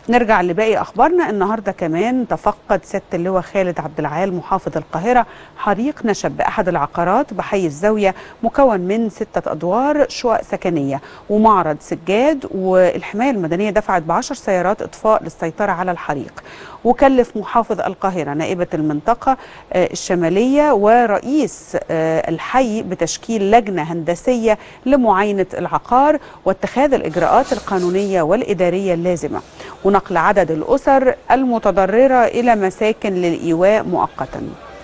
نرجع لباقي اخبارنا النهارده كمان تفقد سياده اللواء خالد عبد العال محافظ القاهره حريق نشب باحد العقارات بحي الزاويه مكون من سته ادوار شقق سكنيه ومعرض سجاد والحمايه المدنيه دفعت بعشر سيارات اطفاء للسيطره على الحريق وكلف محافظ القاهره نائبه المنطقه الشماليه ورئيس الحي بتشكيل لجنه هندسيه لمعاينه العقار واتخاذ الاجراءات القانونيه والاداريه اللازمه ونقل عدد الاسر المتضرره الى مساكن للايواء مؤقتا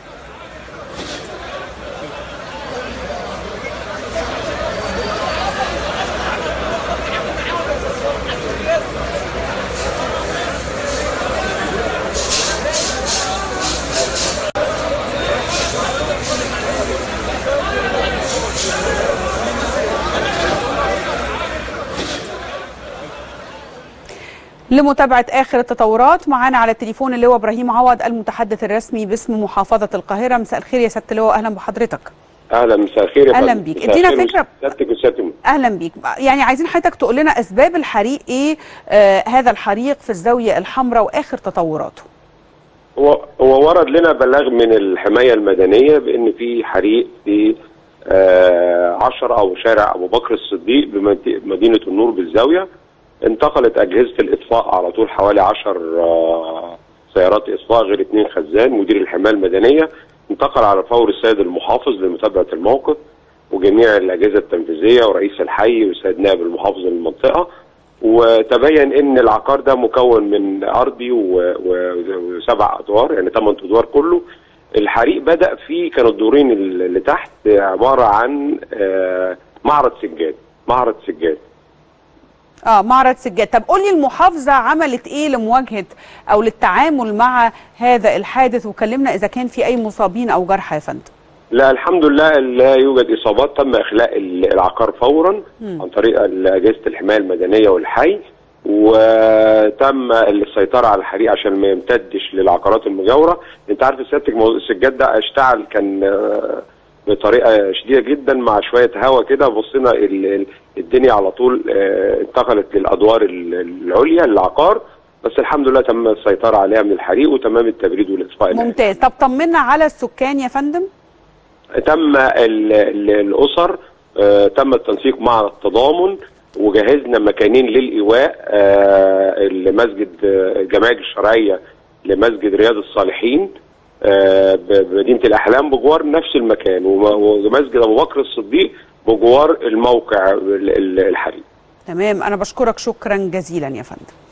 لمتابعة آخر التطورات معانا على التليفون اللواء إبراهيم عوض المتحدث الرسمي باسم محافظة القاهرة مساء الخير يا سيادة اللواء أهلا بحضرتك اهلا مساء الخير اهلا بيك ادينا فكره سيادتك وسيادتك اهلا بيك يعني عايزين حضرتك تقول لنا اسباب الحريق ايه آه هذا الحريق في الزاويه الحمراء واخر تطوراته هو هو ورد لنا بلاغ من الحمايه المدنيه بان في حريق في آه 10 او شارع ابو بكر الصديق بمدينه النور بالزاويه انتقلت اجهزه الاطفاء على طول حوالي 10 آه سيارات اطفاء غير اثنين خزان مدير الحمايه المدنيه انتقل على فور السيد المحافظ لمتابعه الموقف وجميع الاجهزه التنفيذيه ورئيس الحي والسيد نائب المحافظ للمنطقه وتبين ان العقار ده مكون من ارضي وسبع ادوار يعني ثمان ادوار كله الحريق بدا في كانوا الدورين اللي تحت عباره عن معرض سجاد معرض سجاد اه معرض سجاد طب قول لي المحافظه عملت ايه لمواجهه او للتعامل مع هذا الحادث وكلمنا اذا كان في اي مصابين او جرحى يا فندم لا الحمد لله لا يوجد اصابات تم اخلاء العقار فورا م. عن طريق اجهزه الحمايه المدنيه والحي وتم السيطره على الحريق عشان ما يمتدش للعقارات المجاوره انت عارف سيادتك السجاد ده اشتعل كان بطريقه شديده جدا مع شويه هواء كده بصينا الدنيا على طول انتقلت للادوار العليا للعقار بس الحمد لله تم السيطره عليها من الحريق وتمام التبريد والاطفاء ممتاز طب طمنا على السكان يا فندم تم ال ال الاسر تم التنسيق مع التضامن وجهزنا مكانين للايواء المسجد الجماعه الشرعيه لمسجد رياض الصالحين بمدينه الاحلام بجوار نفس المكان ومسجد ابو بكر الصديق بجوار الموقع الحريق تمام انا بشكرك شكرا جزيلا يا فندم